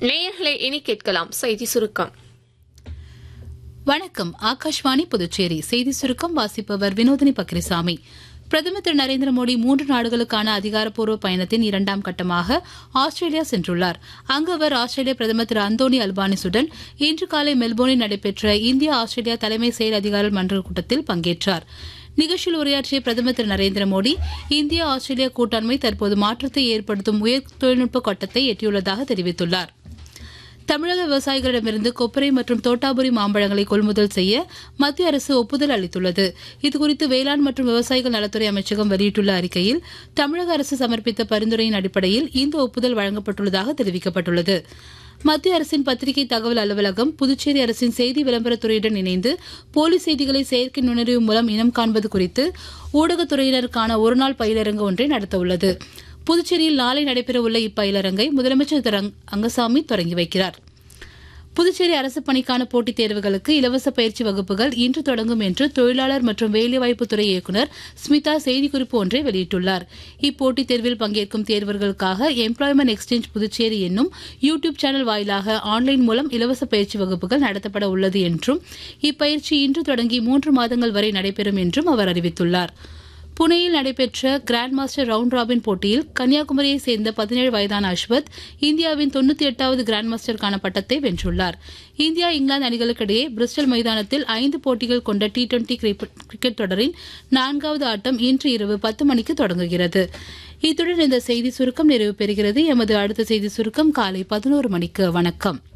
நேயர்களை இனி கேட்கலாம் செய்தி சுருக்கம் வணக்கம் ஆகாஷ்வாணி புதுச்சேரி செய்தி சுருக்கம் வாசிப்பவர் வினோதினி பக்ரிசாமி பிரதமர் திரு நரேந்திர மோடி மூன்று நாடுகளுக்கான அதிகாரப்பூர்வ பயணத்தின் இரண்டாம் கட்டமாக ஆஸ்திரேலியா சென்றுள்ளார் அங்கு அவர் ஆஸ்திரேலிய பிரதமர் திரு அந்தோனி அல்பானிசுடன் இன்று காலை மெல்போர்னில் நடைபெற்ற இந்தியா ஆஸ்திரேலியா தலைமை செயல் அதிகாரிகள் மன்ற கூட்டத்தில் பங்கேற்றார் நிகழ்ச்சியில் உரையாற்றிய பிரதமர் திரு நரேந்திர மோடி இந்தியா ஆஸ்திரேலியா கூட்டாண்மை தற்போது மாற்றத்தை ஏற்படுத்தும் உயர் தொழில்நுட்ப கட்டத்தை எட்டியுள்ளதாக தெரிவித்துள்ளார் தமிழக விவசாயிகளிடமிருந்து கொப்பரை மற்றும் தோட்டாபுரி மாம்பழங்களை கொள்முதல் செய்ய மத்திய அரசு ஒப்புதல் அளித்துள்ளது இதுகுறித்து வேளாண் மற்றும் விவசாயிகள் நலத்துறை அமைச்சகம் வெளியிட்டுள்ள அறிக்கையில் தமிழக அரசு சமர்ப்பித்த பரிந்துரையின் அடிப்படையில் இந்த ஒப்புதல் வழங்கப்பட்டுள்ளதாக தெரிவிக்கப்பட்டுள்ளது மத்திய அரசின் பத்திரிகை தகவல் அலுவலகம் புதுச்சேரி அரசின் செய்தி விளம்பரத்துறையுடன் இணைந்து போலி செய்திகளை செயற்கை நுண்ணறிவு மூலம் இனம் காண்பது குறித்து ஊடகத்துறையினருக்கான ஒருநாள் பயிலரங்கு ஒன்றை நடத்தவுள்ளது புதுச்சேரியில் நாளை நடைபெறவுள்ள இப்பயிலரங்கை முதலமைச்சர் திரு ரங்- ரங்கசாமி தொடங்கி வைக்கிறார் புதுச்சேரி அரசு பணிக்கான போட்டித் தேர்வுகளுக்கு இலவச பயிற்சி வகுப்புகள் இன்று தொடங்கும் என்று தொழிலாளர் மற்றும் வேலைவாய்ப்புத்துறை இயக்குநர் ஸ்மிதா செய்திக்குறிப்பு ஒன்றை வெளியிட்டுள்ளார் இப்போட்டித் தேர்வில் பங்கேற்கும் தேர்வர்களுக்காக எம்ப்ளாய்மெண்ட் எக்ஸ்சேஞ்ச் புதுச்சேரி என்னும் யூ டியூப் சேனல் வாயிலாக ஆன்லைன் மூலம் இலவச பயிற்சி வகுப்புகள் நடத்தப்பட உள்ளது என்றும் இப்பயிற்சி இன்று தொடங்கி மூன்று மாதங்கள் வரை நடைபெறும் என்றும் அவர் அறிவித்துள்ளார் புனேயில் நடைபெற்ற கிராண்ட் மாஸ்டர் ரவுண்ட் ராபின் போட்டியில் கன்னியாகுமரியை சேர்ந்த பதினேழு வயதான அஸ்வத் இந்தியாவின் தொண்ணூத்தி எட்டாவது கிராண்ட் மாஸ்டருக்கான பட்டத்தை வென்றுள்ளார் இந்தியா இங்கிலாந்து அணிகளுக்கிடையே பிரிஸ்டல் மைதானத்தில் ஐந்து போட்டிகள் கொண்ட டி டுவெண்டி கிரிக்கெட் தொடரின் நான்காவது ஆட்டம் இன்று இரவு பத்து மணிக்கு தொடங்குகிறது இத்துடன் இந்த செய்தி சுருக்கம் நிறைவு பெறுகிறது எமது அடுத்த செய்தி சுருக்கம் காலை பதினோரு மணிக்கு வணக்கம்